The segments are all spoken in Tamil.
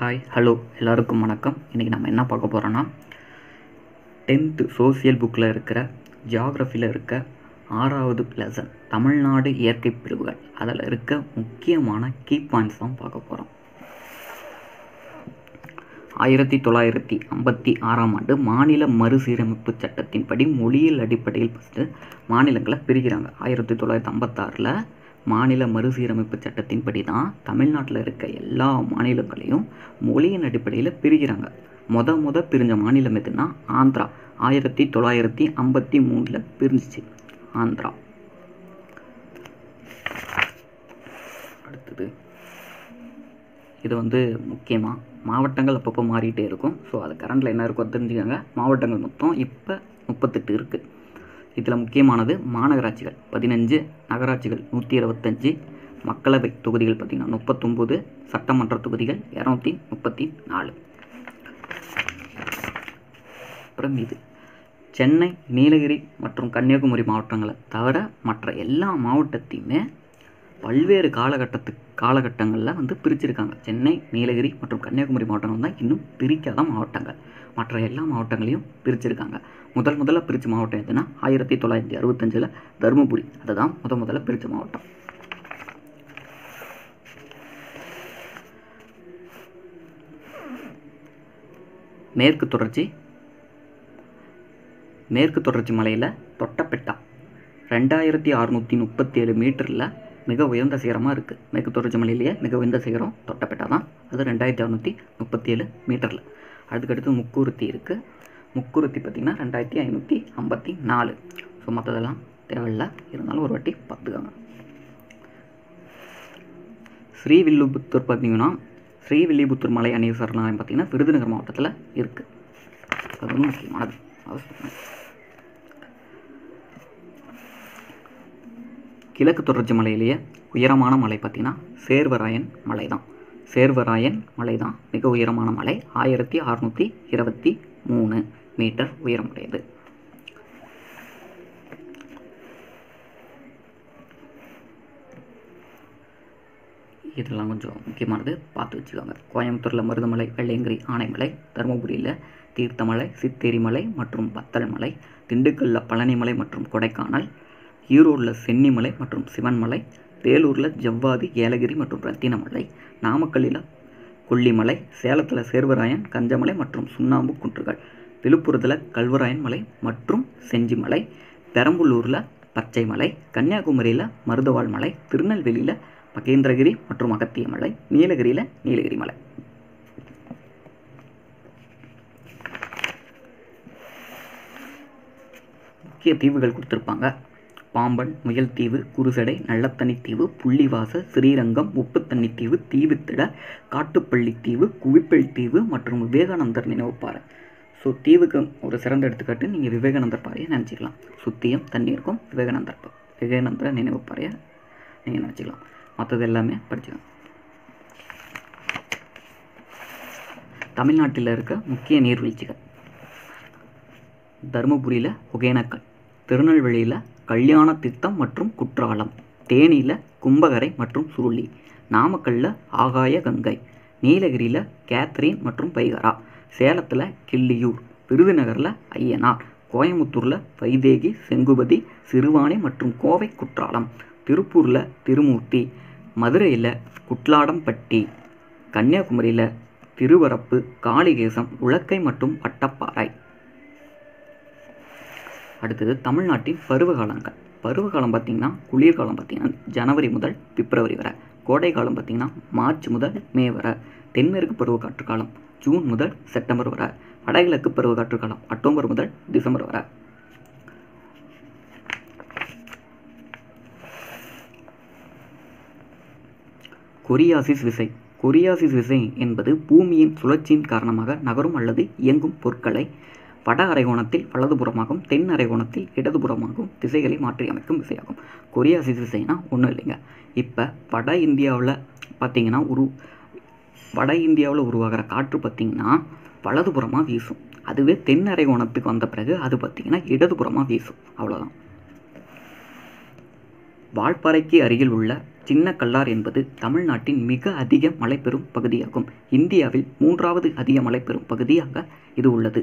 ஹாய் ஹலோ எல்லாருக்கும் வணக்கம் இன்றைக்கி நம்ம என்ன பார்க்க போகிறோன்னா டென்த்து சோசியல் புக்கில் இருக்கிற ஜியாகிரஃபியில் இருக்க ஆறாவது லெசன் தமிழ்நாடு இயற்கை பிரிவுகள் அதில் இருக்க முக்கியமான கீ பாயிண்ட்ஸ் தான் பார்க்க போகிறோம் ஆயிரத்தி தொள்ளாயிரத்தி ஐம்பத்தி ஆறாம் ஆண்டு மாநில மறுசீரமைப்பு சட்டத்தின்படி மொழியியல் அடிப்படையில் ஃபஸ்ட்டு மாநிலங்களை பிரிக்கிறாங்க ஆயிரத்தி தொள்ளாயிரத்தி ஐம்பத்தாறில் மாநில மறுசீரமைப்பு சட்டத்தின்படி தான் தமிழ்நாட்டில் இருக்க எல்லா மாநிலங்களையும் மொழியின் அடிப்படையில் பிரிக்கிறாங்க மொத மொத பிரிஞ்ச மாநிலம் எதுனா ஆந்திரா ஆயிரத்தி தொள்ளாயிரத்தி ஐம்பத்தி மூணில் பிரிஞ்சிச்சு ஆந்திரா அடுத்தது இது வந்து முக்கியமாக மாவட்டங்கள் அப்பப்போ மாறிட்டே இருக்கும் ஸோ அது கரண்டில் என்ன இருக்கோ தெரிஞ்சுக்கோங்க மாவட்டங்கள் மொத்தம் இப்போ முப்பத்தெட்டு இருக்குது இதில் முக்கியமானது மாநகராட்சிகள் பதினஞ்சு நகராட்சிகள் நூற்றி இருபத்தஞ்சி மக்களவை தொகுதிகள் பார்த்திங்கன்னா முப்பத்தொம்போது சட்டமன்ற தொகுதிகள் இரநூத்தி முப்பத்தி நாலு அப்புறம் இது சென்னை நீலகிரி மற்றும் கன்னியாகுமரி மாவட்டங்களை தவிர மற்ற எல்லா மாவட்டத்தையுமே பல்வேறு காலகட்டத்து காலகட்டங்களில் வந்து பிரிச்சிருக்காங்க சென்னை நீலகிரி மற்றும் கன்னியாகுமரி மாவட்டங்கள் தான் இன்னும் பிரிக்காத மாவட்டங்கள் மற்ற எல்லா மாவட்டங்களையும் பிரிச்சிருக்காங்க முதல் முதல்ல பிரித்த மாவட்டம் எதுனா ஆயிரத்தி தொள்ளாயிரத்தி அறுபத்தஞ்சில் தருமபுரி அதுதான் முத முதல்ல பிரித்த மாவட்டம் மேற்கு தொடர்ச்சி மேற்கு தொடர்ச்சி மலையில் தொட்டபெட்டா ரெண்டாயிரத்தி அறுநூற்றி முப்பத்தி ஏழு மீட்டரில் மிக உயர்ந்த சிகரமாக இருக்குது மேற்கு தொடர்ச்சி மலையிலேயே மிக உயர்ந்த சிகரம் தொட்டபெட்டா தான் அது ரெண்டாயிரத்தி அறுநூற்றி முப்பத்தி ஏழு மீட்டரில் அதுக்கடுத்து முக்குருத்தி இருக்குது முக்குருத்தி பார்த்திங்கன்னா ரெண்டாயிரத்தி ஐநூற்றி ஐம்பத்தி நாலு ஸோ மற்றதெல்லாம் தேவையில்ல இருந்தாலும் ஒரு வாட்டி பார்த்துக்கோங்க ஸ்ரீவில்லிபுத்தூர் பார்த்திங்கன்னா ஸ்ரீவில்லிபுத்தூர் மலை அணை சரணாலயம் பார்த்திங்கன்னா விருதுநகர் மாவட்டத்தில் இருக்குது அது வந்து முக்கியமானது அவசியம் கிழக்கு தொடர்ச்சி மலையிலேயே உயரமான மலை பார்த்திங்கன்னா சேர்வராயன் மலை தான் சேர்வராயன் மலை தான் மிக உயரமான மலை ஆயிரத்தி அறுநூற்றி இருபத்தி மூணு மீட்டர் உயரமுடையது இதெல்லாம் கொஞ்சம் முக்கியமானது பார்த்து வச்சுக்கோங்க கோயம்புத்தூரில் மருதமலை வெள்ளையங்கிரி ஆனைமலை தருமபுரியில் தீர்த்தமலை சித்தேரிமலை மற்றும் பத்தல் மலை திண்டுக்கல்லில் பழனிமலை மற்றும் கொடைக்கானல் ஈரோடில் சென்னிமலை மற்றும் சிவன்மலை வேலூரில் ஜவ்வாதி ஏலகிரி மற்றும் ரத்தினமலை நாமக்கல்லில் கொல்லிமலை சேலத்தில் சேர்வராயன் கஞ்சமலை மற்றும் சுண்ணாம்பு குன்றுகள் விழுப்புரத்தில் கல்வராயன் மலை மற்றும் செஞ்சிமலை பெரம்பலூரில் பச்சை மலை கன்னியாகுமரியில் மருதவாள் மலை திருநெல்வேலியில் மகேந்திரகிரி மற்றும் அகத்திய மலை நீலகிரியில் நீலகிரி மலை முக்கிய தீவுகள் கொடுத்துருப்பாங்க பாம்பன் முயல் தீவு குருசடை நல்லத்தனி தீவு புள்ளிவாச ஸ்ரீரங்கம் உப்புத்தண்ணி தீவு தீவுத்திட காட்டுப்பள்ளி தீவு குவிப்பெள் தீவு மற்றும் விவேகானந்தர் நினைவுப்பாறை ஸோ தீவுக்கு ஒரு சிறந்த எடுத்துக்காட்டு நீங்கள் விவேகானந்தர் பாறையை நினச்சிக்கலாம் சுற்றியும் தண்ணி இருக்கும் விவேகானந்தர் விவேகானந்தர் நினைவுப்பாறையை நீங்கள் நினச்சிக்கலாம் மற்றது எல்லாமே படிச்சுக்கலாம் தமிழ்நாட்டில் இருக்க முக்கிய நீர்வீழ்ச்சிகள் தருமபுரியில் ஒகேனக்கல் திருநெல்வேலியில் கல்யாண திட்டம் மற்றும் குற்றாலம் தேனியில் கும்பகரை மற்றும் சுருளி நாமக்கல்லில் ஆகாய கங்கை நீலகிரியில் கேத்ரின் மற்றும் பைகரா சேலத்தில் கிள்ளியூர் விருதுநகரில் ஐயனார் கோயம்புத்தூரில் வைதேகி செங்குபதி சிறுவாணி மற்றும் கோவை குற்றாலம் திருப்பூரில் திருமூர்த்தி மதுரையில் குட்லாடம்பட்டி கன்னியாகுமரியில் திருவரப்பு காளிகேசம் உலக்கை மற்றும் பட்டப்பாறை அடுத்தது தமிழ்நாட்டின் பருவகாலங்கள் பருவகாலம் பார்த்திங்கன்னா குளிர்காலம் பார்த்திங்கன்னா ஜனவரி முதல் பிப்ரவரி வரை கோடை காலம் பார்த்திங்கன்னா மார்ச் முதல் மே வரை தென்மேற்கு பருவக்காற்று காலம் ஜூன் முதல் செப்டம்பர் வரை வடகிழக்கு பருவக்காற்று காலம் அக்டோபர் முதல் டிசம்பர் வரை கொரியாசிஸ் விசை கொரியாசிஸ் விசை என்பது பூமியின் சுழற்சியின் காரணமாக நகரும் அல்லது இயங்கும் பொருட்களை வட அரைகோணத்தில் வலதுபுறமாகவும் தென் அரைகோணத்தில் இடதுபுறமாகவும் திசைகளை மாற்றி அமைக்கும் விசையாகும் கொரியாசிஸ் விசைனா ஒன்றும் இல்லைங்க இப்போ வட இந்தியாவில் பார்த்திங்கன்னா உரு வட இந்தியாவில் உருவாகிற காற்று பார்த்திங்கன்னா வலதுபுறமாக வீசும் அதுவே தென் அரைகோணத்துக்கு வந்த பிறகு அது பார்த்திங்கன்னா இடதுபுறமாக வீசும் அவ்வளோதான் வால்பாறைக்கு அருகில் உள்ள சின்ன கல்லார் என்பது தமிழ்நாட்டின் மிக அதிக மழை பெறும் பகுதியாகும் இந்தியாவில் மூன்றாவது அதிக மழை பெறும் பகுதியாக இது உள்ளது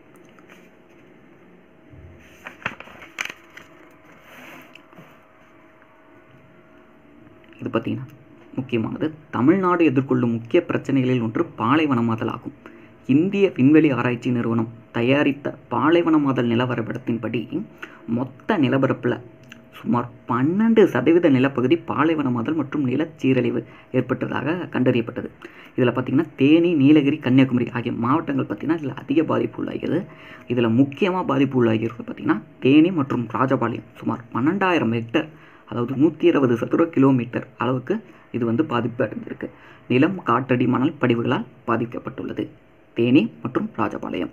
இது பார்த்தீங்கன்னா முக்கியமானது தமிழ்நாடு எதிர்கொள்ளும் முக்கிய பிரச்சனைகளில் ஒன்று பாலைவனமாதல் ஆகும் இந்திய விண்வெளி ஆராய்ச்சி நிறுவனம் தயாரித்த பாலைவனமாதல் நிலவரைபடத்தின்படி மொத்த நிலப்பரப்பில் சுமார் பன்னெண்டு சதவீத நிலப்பகுதி பாலைவனமாதல் மற்றும் நிலச்சீரழிவு ஏற்பட்டதாக கண்டறியப்பட்டது இதில் பார்த்திங்கன்னா தேனி நீலகிரி கன்னியாகுமரி ஆகிய மாவட்டங்கள் பார்த்திங்கன்னா இதில் அதிக பாதிப்பு உள்ளாகிறது இதில் முக்கியமாக பாதிப்பு உள்ளாகிறது பார்த்திங்கன்னா தேனி மற்றும் ராஜபாளையம் சுமார் பன்னெண்டாயிரம் ஹெக்டர் அதாவது நூற்றி இருபது சதுர கிலோமீட்டர் அளவுக்கு இது வந்து பாதிப்பு அடைந்திருக்கு நிலம் காற்றடி மணல் படிவுகளால் பாதிக்கப்பட்டுள்ளது தேனி மற்றும் ராஜபாளையம்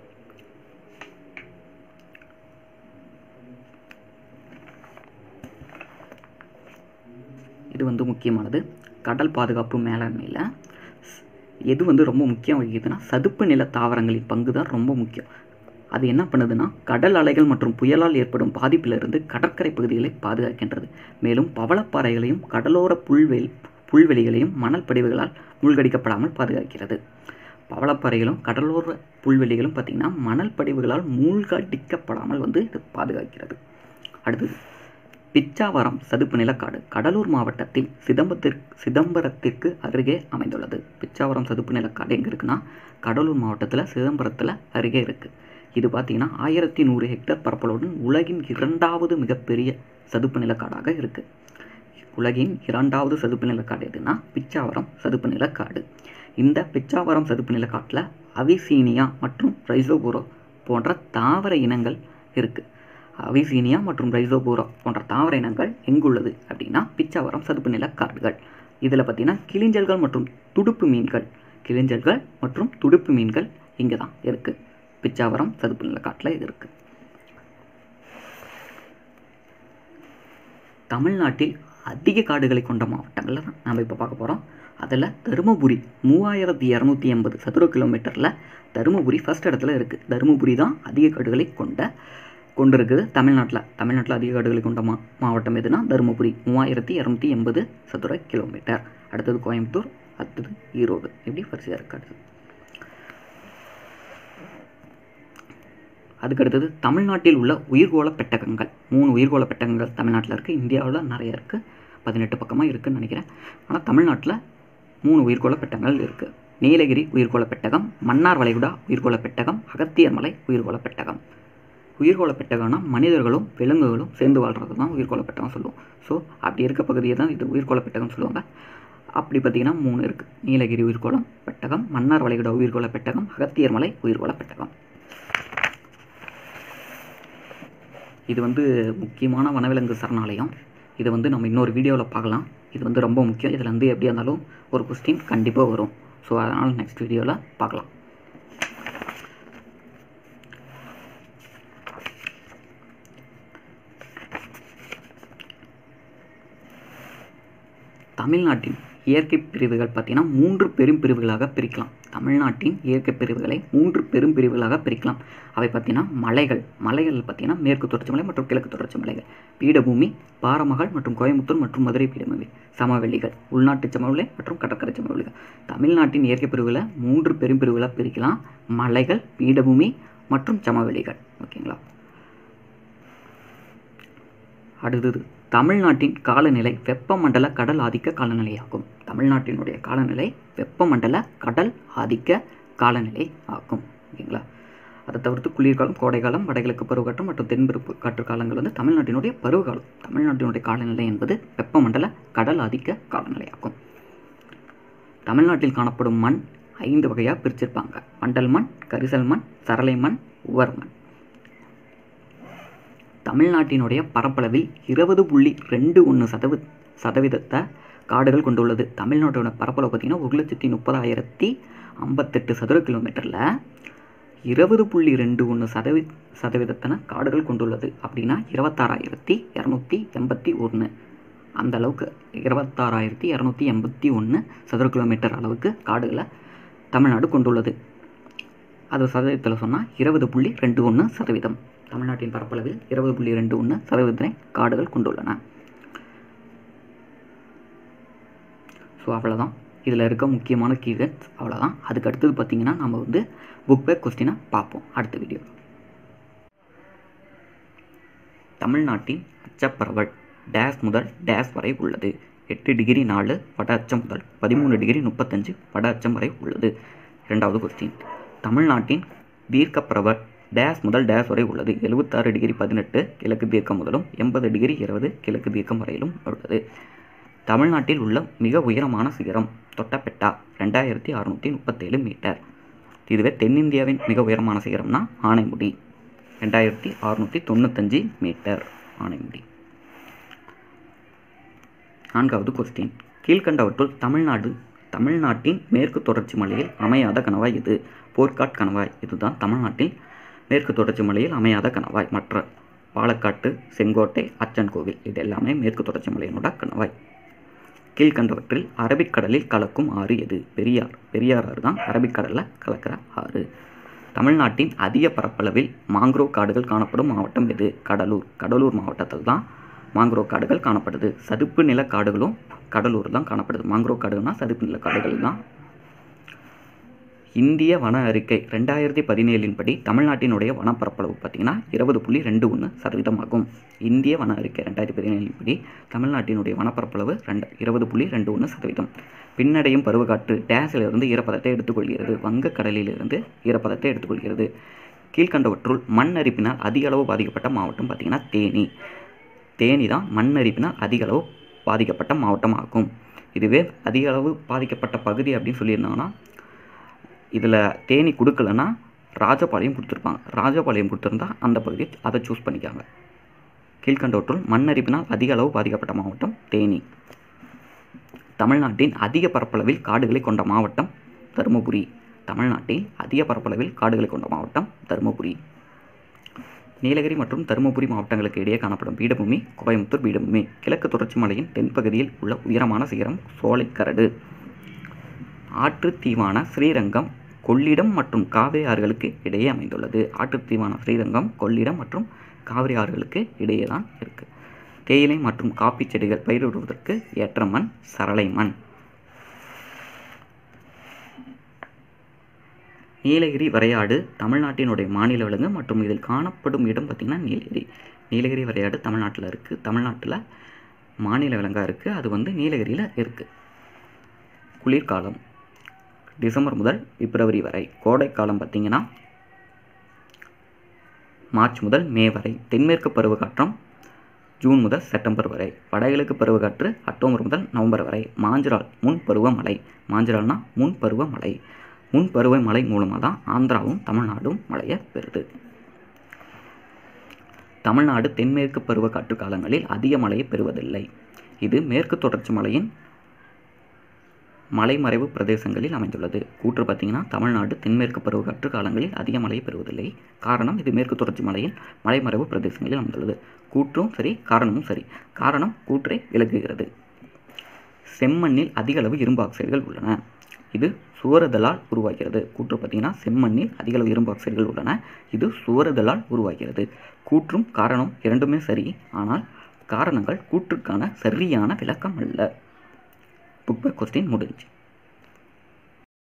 இது வந்து முக்கியமானது கடல் பாதுகாப்பு மேலாண்மையில் எது வந்து ரொம்ப முக்கியம் வகிக்குதுன்னா சதுப்பு நில தாவரங்களின் பங்கு தான் ரொம்ப முக்கியம் அது என்ன பண்ணுதுன்னா கடல் அலைகள் மற்றும் புயலால் ஏற்படும் பாதிப்பிலிருந்து கடற்கரை பகுதிகளை பாதுகாக்கின்றது மேலும் பவளப்பாறைகளையும் கடலோர புல்வெளி புல்வெளிகளையும் மணல் படிவுகளால் மூழ்கடிக்கப்படாமல் பாதுகாக்கிறது பவளப்பாறைகளும் கடலோர புல்வெளிகளும் பார்த்திங்கன்னா மணல் படிவுகளால் மூழ்கடிக்கப்படாமல் வந்து இது பாதுகாக்கிறது அடுத்தது பிச்சாவரம் சதுப்பு நிலக்காடு கடலூர் மாவட்டத்தில் சிதம்பரத்திற்கு சிதம்பரத்திற்கு அருகே அமைந்துள்ளது பிச்சாவரம் சதுப்பு நிலக்காடு எங்கே இருக்குன்னா கடலூர் மாவட்டத்தில் சிதம்பரத்தில் அருகே இருக்குது இது பார்த்திங்கன்னா ஆயிரத்தி நூறு ஹெக்டர் பரப்பளவுடன் உலகின் இரண்டாவது மிகப்பெரிய சதுப்பு நிலக்காடாக இருக்குது உலகின் இரண்டாவது சதுப்பு நிலக்காடு எதுனா பிச்சாவரம் சதுப்பு நிலக்காடு இந்த பிச்சாவரம் சதுப்பு நிலக்காட்டில் அவிசீனியா மற்றும் ரைசோபோரோ போன்ற தாவர இனங்கள் இருக்குது அவிசீனியா மற்றும் ரைசோபோரா போன்ற தாவர இனங்கள் எங்குள்ளது அப்படின்னா பிச்சாவரம் சதுப்பு நில காடுகள் இதில் பார்த்தீங்கன்னா கிளிஞ்சல்கள் மற்றும் துடுப்பு மீன்கள் கிளிஞ்சல்கள் மற்றும் துடுப்பு மீன்கள் இங்கே தான் இருக்குது பிச்சாவரம் சதுப்பு நில காட்டில் இது இருக்குது தமிழ்நாட்டில் அதிக காடுகளை கொண்ட மாவட்டங்களில் தான் நாம் இப்போ பார்க்க போகிறோம் அதில் தருமபுரி மூவாயிரத்தி இரநூத்தி எண்பது சதுர கிலோமீட்டரில் தருமபுரி ஃபஸ்ட் இடத்துல இருக்குது தருமபுரி தான் அதிக காடுகளை கொண்ட கொண்டு இருக்குது தமிழ்நாட்டில் தமிழ்நாட்டில் அதிக காடுகளை கொண்ட மா மாவட்டம் எதுனா தருமபுரி மூவாயிரத்தி இரநூத்தி எண்பது சதுர கிலோமீட்டர் அடுத்தது கோயம்புத்தூர் அடுத்தது ஈரோடு இப்படி வரிசையாக இருக்கு அடுத்தது அதுக்கடுத்தது தமிழ்நாட்டில் உள்ள உயிர்கோள பெட்டகங்கள் மூணு உயிர்கோள பெட்டகங்கள் தமிழ்நாட்டில் இருக்குது இந்தியாவில் நிறைய இருக்குது பதினெட்டு பக்கமாக இருக்குதுன்னு நினைக்கிறேன் ஆனால் தமிழ்நாட்டில் மூணு உயிர்கோள பெட்டகங்கள் இருக்குது நீலகிரி உயிர்கோள பெட்டகம் மன்னார் வளைகுடா உயிர்கோள பெட்டகம் அகத்தியர் மலை உயிர்கோள பெட்டகம் உயிர்கோள பெட்டகம்னா மனிதர்களும் விலங்குகளும் சேர்ந்து வாழ்கிறது தான் உயிர்கோள பெட்டகம் சொல்லுவோம் ஸோ அப்படி இருக்க பகுதியை தான் இது உயிர்கோள பெட்டகம் சொல்லுவாங்க அப்படி பார்த்தீங்கன்னா மூணு இருக்குது நீலகிரி உயிர்கோளம் பெட்டகம் மன்னார் வளைகுடா உயிர்கோள பெட்டகம் அகத்தியர் மலை உயிர்கோள பெட்டகம் இது வந்து முக்கியமான வனவிலங்கு சரணாலயம் இதை வந்து நம்ம இன்னொரு வீடியோவில் பார்க்கலாம் இது வந்து ரொம்ப முக்கியம் இதில் வந்து எப்படியா இருந்தாலும் ஒரு கொஸ்டின் கண்டிப்பாக வரும் ஸோ அதனால் நெக்ஸ்ட் வீடியோவில் பார்க்கலாம் தமிழ்நாட்டின் இயற்கை பிரிவுகள் பார்த்தீங்கன்னா மூன்று பெரும் பிரிவுகளாக பிரிக்கலாம் தமிழ்நாட்டின் இயற்கை பிரிவுகளை மூன்று பெரும் பிரிவுகளாக பிரிக்கலாம் அவை பார்த்தீங்கன்னா மலைகள் மலைகள் பார்த்தீங்கன்னா மேற்கு தொடர்ச்சி மலை மற்றும் கிழக்கு தொடர்ச்சி மலைகள் பீடபூமி பாரமகள் மற்றும் கோயம்புத்தூர் மற்றும் மதுரை பீடபூமி சமவெளிகள் உள்நாட்டு சமவெளி மற்றும் கடற்கரை சமவெளிகள் தமிழ்நாட்டின் இயற்கை பிரிவுகளை மூன்று பெரும் பிரிவுகளாக பிரிக்கலாம் மலைகள் பீடபூமி மற்றும் சமவெளிகள் ஓகேங்களா அடுத்தது தமிழ்நாட்டின் காலநிலை வெப்பமண்டல கடல் ஆதிக்க காலநிலையாகும் தமிழ்நாட்டினுடைய காலநிலை வெப்பமண்டல கடல் ஆதிக்க காலநிலை ஆகும் ஓகேங்களா அதை தவிர்த்து குளிர்காலம் கோடைக்காலம் வடகிழக்கு பருவகாற்று மற்றும் தென்பருப்பு காற்று காலங்கள் வந்து தமிழ்நாட்டினுடைய பருவகாலம் தமிழ்நாட்டினுடைய காலநிலை என்பது வெப்பமண்டல கடல் ஆதிக்க காலநிலையாகும் தமிழ்நாட்டில் காணப்படும் மண் ஐந்து வகையாக பிரிச்சிருப்பாங்க வண்டல் மண் கரிசல் மண் சரளை மண் உவர் மண் தமிழ்நாட்டினுடைய பரப்பளவில் இருபது புள்ளி ரெண்டு ஒன்று சதவீ சதவீதத்தை காடுகள் கொண்டுள்ளது தமிழ்நாட்டோட பரப்பளவு பார்த்திங்கன்னா ஒரு லட்சத்தி முப்பதாயிரத்தி ஐம்பத்தெட்டு சதுர கிலோமீட்டரில் இருபது புள்ளி ரெண்டு ஒன்று சதவீ சதவீதத்தின காடுகள் கொண்டுள்ளது அப்படின்னா இருபத்தாறாயிரத்தி இரநூத்தி எண்பத்தி ஒன்று அந்த அளவுக்கு இருபத்தாறாயிரத்தி இரநூத்தி எண்பத்தி ஒன்று சதுர கிலோமீட்டர் அளவுக்கு காடுகளை தமிழ்நாடு கொண்டுள்ளது அது சதவீதத்தில் சொன்னால் இருபது புள்ளி ரெண்டு ஒன்று சதவீதம் தமிழ்நாட்டின் பரப்பளவில் இருபது புள்ளி ரெண்டு ஒன்று சதவீதத்தினை காடுகள் கொண்டுள்ளன ஸோ அவ்வளோதான் இதில் இருக்க முக்கியமான கீவேர்ட்ஸ் அவ்வளோதான் அதுக்கு அடுத்தது பார்த்திங்கன்னா நம்ம வந்து புக் பேக் கொஸ்டினை பார்ப்போம் அடுத்த வீடியோ தமிழ்நாட்டின் அச்சப்பரவல் டேஸ் முதல் டேஸ் வரை உள்ளது எட்டு டிகிரி நாலு வட அச்சம் முதல் பதிமூணு டிகிரி முப்பத்தஞ்சு வட அச்சம் வரை உள்ளது இரண்டாவது கொஸ்டின் தமிழ்நாட்டின் தீர்க்கப்பரவல் டேஸ் முதல் டேஸ் வரை உள்ளது எழுபத்தாறு டிகிரி பதினெட்டு கிழக்கு தீர்க்கம் முதலும் எண்பது டிகிரி இருபது கிழக்கு தீர்க்கம் வரையிலும் உள்ளது தமிழ்நாட்டில் உள்ள மிக உயரமான சிகரம் தொட்டபெட்டா ரெண்டாயிரத்தி அறுநூற்றி முப்பத்தேழு மீட்டர் இதுவே தென்னிந்தியாவின் மிக உயரமான சிகரம்னா ஆனைமுடி ரெண்டாயிரத்தி அறுநூற்றி தொண்ணூத்தஞ்சு மீட்டர் ஆனைமுடி நான்காவது கொஸ்டின் கீழ்கண்டவற்றுள் தமிழ்நாடு தமிழ்நாட்டின் மேற்கு தொடர்ச்சி மலையில் அமையாத கணவாய் இது போர்க்காட் கணவாய் இதுதான் தமிழ்நாட்டில் மேற்கு தொடர்ச்சி மலையில் அமையாத கணவாய் மற்ற பாலக்காட்டு செங்கோட்டை அச்சன் கோவில் இது எல்லாமே மேற்கு தொடர்ச்சி மலையினோட கணவாய் கீழ்கண்டவற்றில் அரபிக்கடலில் கலக்கும் ஆறு எது பெரியார் பெரியார் ஆறு தான் அரபிக்கடலில் கலக்கிற ஆறு தமிழ்நாட்டின் அதிக பரப்பளவில் மாங்க்ரோவ் காடுகள் காணப்படும் மாவட்டம் எது கடலூர் கடலூர் மாவட்டத்தில் தான் மாங்க்ரோவ் காடுகள் காணப்படுது சதுப்பு நில காடுகளும் கடலூர் தான் காணப்படுது மாங்க்ரோவ் காடுகள்னா சதுப்பு நில காடுகள் தான் இந்திய வன அறிக்கை ரெண்டாயிரத்தி பதினேழின் படி தமிழ்நாட்டினுடைய வனப்பரப்பளவு பார்த்திங்கன்னா இருபது புள்ளி ரெண்டு ஒன்று சதவீதமாகும் இந்திய வன அறிக்கை ரெண்டாயிரத்தி பதினேழின் படி தமிழ்நாட்டினுடைய வனப்பரப்பளவு ரெண்டு இருபது புள்ளி ரெண்டு ஒன்று சதவீதம் பின்னடையும் பருவக்காற்று டேஸிலிருந்து ஈரப்பதத்தை எடுத்துக்கொள்கிறது வங்கக்கடலிலிருந்து ஈரப்பதத்தை எடுத்துக்கொள்கிறது கீழ்கண்டவற்றுள் மண் அரிப்பினால் அதிக அளவு பாதிக்கப்பட்ட மாவட்டம் பார்த்திங்கன்னா தேனி தேனி தான் மண் அரிப்பினால் அதிக அளவு பாதிக்கப்பட்ட மாவட்டம் ஆகும் இதுவே அதிக அளவு பாதிக்கப்பட்ட பகுதி அப்படின்னு சொல்லியிருந்தாங்கன்னா இதில் தேனி கொடுக்கலன்னா ராஜபாளையம் கொடுத்துருப்பாங்க ராஜபாளையம் கொடுத்துருந்தா அந்த பகுதி அதை சூஸ் பண்ணிக்காங்க கீழ்கண்டவற்றுள் மண்ணரிப்பினால் அதிக அளவு பாதிக்கப்பட்ட மாவட்டம் தேனி தமிழ்நாட்டின் அதிக பரப்பளவில் காடுகளை கொண்ட மாவட்டம் தருமபுரி தமிழ்நாட்டில் அதிக பரப்பளவில் காடுகளை கொண்ட மாவட்டம் தருமபுரி நீலகிரி மற்றும் தருமபுரி மாவட்டங்களுக்கு இடையே காணப்படும் பீடபூமி கோயம்புத்தூர் பீடபூமி கிழக்கு தொடர்ச்சி மலையின் தென்பகுதியில் உள்ள உயரமான சிகரம் சோலைக்கரடு ஆற்றுத்தீவான ஸ்ரீரங்கம் கொள்ளிடம் மற்றும் காவிரி ஆறுகளுக்கு இடையே அமைந்துள்ளது ஆற்றுத்தீவான ஸ்ரீரங்கம் கொள்ளிடம் மற்றும் காவிரி ஆறுகளுக்கு இடையே தான் இருக்குது தேயிலை மற்றும் காப்பி செடிகள் பயிரிடுவதற்கு ஏற்ற மண் சரளை மண் நீலகிரி வரையாடு தமிழ்நாட்டினுடைய மாநில விலங்கு மற்றும் இதில் காணப்படும் இடம் பார்த்திங்கன்னா நீலகிரி நீலகிரி வரையாடு தமிழ்நாட்டில் இருக்குது தமிழ்நாட்டில் மாநில விலங்காக இருக்குது அது வந்து நீலகிரியில் இருக்குது குளிர்காலம் டிசம்பர் முதல் பிப்ரவரி வரை கோடைக்காலம் பார்த்திங்கன்னா மார்ச் முதல் மே வரை தென்மேற்கு பருவக்காற்றம் ஜூன் முதல் செப்டம்பர் வரை வடகிழக்கு பருவக்காற்று அக்டோபர் முதல் நவம்பர் வரை மாஞ்சிரால் முன் பருவமழை மாஞ்சிரால்னா முன் பருவமழை முன் பருவமழை மூலமாக தான் ஆந்திராவும் தமிழ்நாடும் மழையை பெறுது தமிழ்நாடு தென்மேற்கு பருவக்காற்று காலங்களில் அதிக மழையை பெறுவதில்லை இது மேற்கு தொடர்ச்சி மலையின் மலைமறைவு பிரதேசங்களில் அமைந்துள்ளது கூற்று பார்த்திங்கன்னா தமிழ்நாடு தென்மேற்கு பருவக்காற்று காலங்களில் அதிக மழையை பெறுவதில்லை காரணம் இது மேற்கு தொடர்ச்சி மலையின் மலைமறைவு பிரதேசங்களில் அமைந்துள்ளது கூற்றும் சரி காரணமும் சரி காரணம் கூற்றை விளக்குகிறது செம்மண்ணில் அதிக அளவு இரும்பு ஆக்சைடுகள் உள்ளன இது சுவரதலால் உருவாகிறது கூற்று பார்த்திங்கன்னா செம்மண்ணில் அதிக அளவு இரும்பு ஆக்சைடுகள் உள்ளன இது சுவரதலால் உருவாகிறது கூற்றும் காரணம் இரண்டுமே சரி ஆனால் காரணங்கள் கூற்றுக்கான சரியான விளக்கம் அல்ல புக் பேக் கொஸ்டின் முடிஞ்சு